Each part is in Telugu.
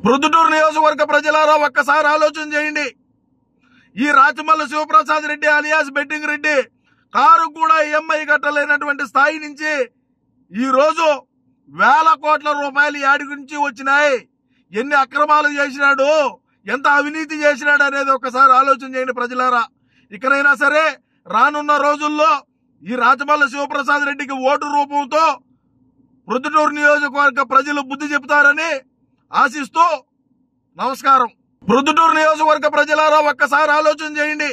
ప్రొద్దుటూరు నియోజకవర్గ ప్రజలారా ఒక్కసారి ఆలోచన చేయండి ఈ Rachamalla Sivaprasad Reddy alias betting Reddy car కూడా ఈఎంఐ కట్టలేనటువంటి స్థాయి నుంచి ఈ రోజు వేల కోట్ల రూపాయలు యాడి గురించి వచ్చినాయి ఎన్ని అక్రమాలు చేసినాడు ఎంత అవినీతి చేసినాడు అనేది ఒకసారి ఆలోచన చేయండి ప్రజలారా ఇకనైనా సరే రానున్న రోజుల్లో ఈ రాచమల్ల శివప్రసాద్ రెడ్డికి ఓటు రూపంతో ప్రొద్దుటూరు నియోజకవర్గ ప్రజలు బుద్ధి చెబుతారని ఆశిస్తూ నమస్కారం ప్రొద్దుటూరు నియోజకవర్గ ప్రజలారా ఒక్కసారి ఆలోచన చేయండి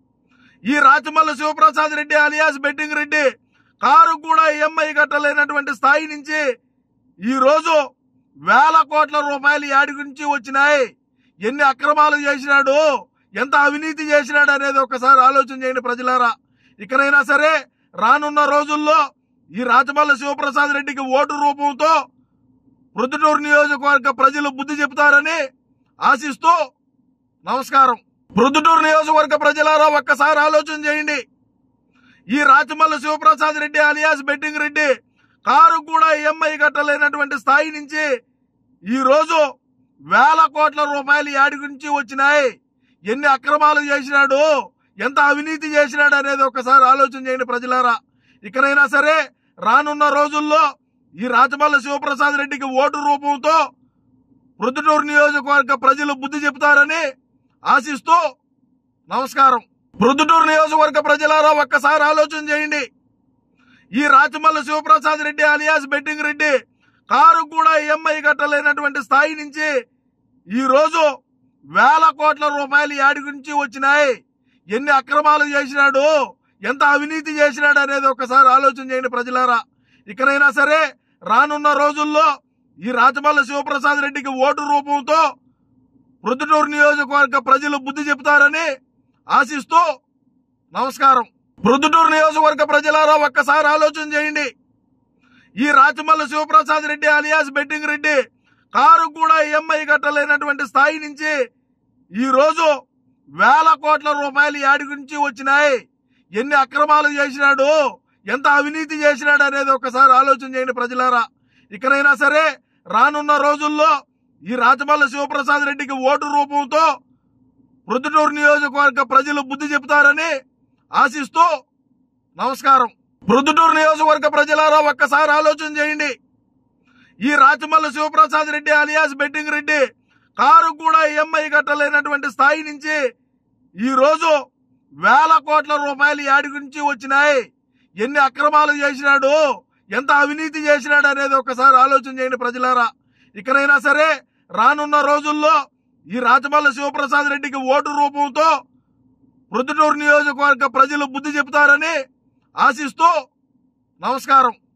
ఈ Rachamalla Sivaprasad Reddy alias betting Reddy car కూడా ఈఎంఐ కట్టలేనటువంటి స్థాయి నుంచి ఈ రోజు వేల కోట్ల రూపాయలు యాడి గురించి వచ్చినాయి ఎన్ని అక్రమాలు చేసినాడు ఎంత అవినీతి చేసినాడు అనేది ఒకసారి ఆలోచన చేయండి ప్రజలారా ఇకనైనా సరే రానున్న రోజుల్లో ఈ రాచమల్ల శివప్రసాద్ రెడ్డికి ఓటు రూపంతో ప్రొద్దుటూరు నియోజకవర్గ ప్రజలు బుద్ధి చెబుతారని ఆశిస్తూ నమస్కారం ప్రొద్దుటూరు నియోజకవర్గ ప్రజలారా ఒక్కసారి ఆలోచన చేయండి ఈ Rachamalla Sivaprasad Reddy alias betting Reddy car కూడా ఈఎంఐ కట్టలేనటువంటి స్థాయి నుంచి ఈ రోజు వేల కోట్ల రూపాయలు యాడి గురించి వచ్చినాయి ఎన్ని అక్రమాలు చేసినాడు ఎంత అవినీతి చేసినాడు అనేది ఒకసారి ఆలోచన చేయండి ప్రజలారా ఇకనైనా సరే రానున్న రోజుల్లో ఈ రాచమల్ల శివప్రసాద్ రెడ్డికి ఓటు రూపంతో ప్రొద్దుటూరు నియోజకవర్గ ప్రజలు బుద్ధి చెబుతారని ఆశిస్తూ నమస్కారం ప్రొద్దుటూరు నియోజకవర్గ ప్రజలారా ఒక్కసారి ఆలోచన చేయండి ఈ Rachamalla Sivaprasad Reddy alias betting Reddy car కూడా ఈఎంఐ కట్టలేనటువంటి స్థాయి నుంచి ఈ రోజు వేల కోట్ల రూపాయలు యాడి గురించి వచ్చినాయి ఎన్ని అక్రమాలు చేసినాడు ఎంత అవినీతి చేసినాడు అనేది ఒకసారి ఆలోచన చేయండి ప్రజలారా ఇకనైనా సరే రానున్న రోజుల్లో ఈ రాచమల్ల శివప్రసాద్ రెడ్డికి ఓటు రూపంతో ప్రొద్దుటూరు నియోజకవర్గ ప్రజలు బుద్ధి చెబుతారని ఆశిస్తూ నమస్కారం ప్రొద్దుటూరు నియోజకవర్గ ప్రజలారా ఒక్కసారి ఆలోచన చేయండి ఈ Rachamalla Sivaprasad Reddy alias betting Reddy car కూడా ఈఎంఐ కట్టలేనటువంటి స్థాయి నుంచి ఈ రోజు వేల కోట్ల రూపాయలు యాడి గురించి వచ్చినాయి ఎన్ని అక్రమాలు చేసినాడు ఎంత అవినీతి చేసినాడు అనేది ఒకసారి ఆలోచన చేయండి ప్రజలారా ఇకనైనా సరే రానున్న రోజుల్లో ఈ రాచమల్ల శివప్రసాద్ రెడ్డికి ఓటు రూపంతో ప్రొద్దుటూరు నియోజకవర్గ ప్రజలు బుద్ధి చెబుతారని ఆశిస్తూ నమస్కారం ప్రొద్దుటూరు నియోజకవర్గ ప్రజలారా ఒక్కసారి ఆలోచన చేయండి ఈ Rachamalla Sivaprasad Reddy alias betting Reddy car కూడా ఈఎంఐ కట్టలేనటువంటి స్థాయి నుంచి ఈ రోజు వేల కోట్ల రూపాయలు యాడి గురించి వచ్చినాయి ఎన్ని అక్రమాలు చేసినాడు ఎంత అవినీతి చేసినాడు అనేది ఒకసారి ఆలోచన చేయండి ప్రజలారా ఇకనైనా సరే రానున్న రోజుల్లో ఈ రాచమల్ల శివప్రసాద్ రెడ్డికి ఓటు రూపంతో ప్రొద్దుటూరు నియోజకవర్గ ప్రజలు బుద్ధి చెబుతారని ఆశిస్తూ నమస్కారం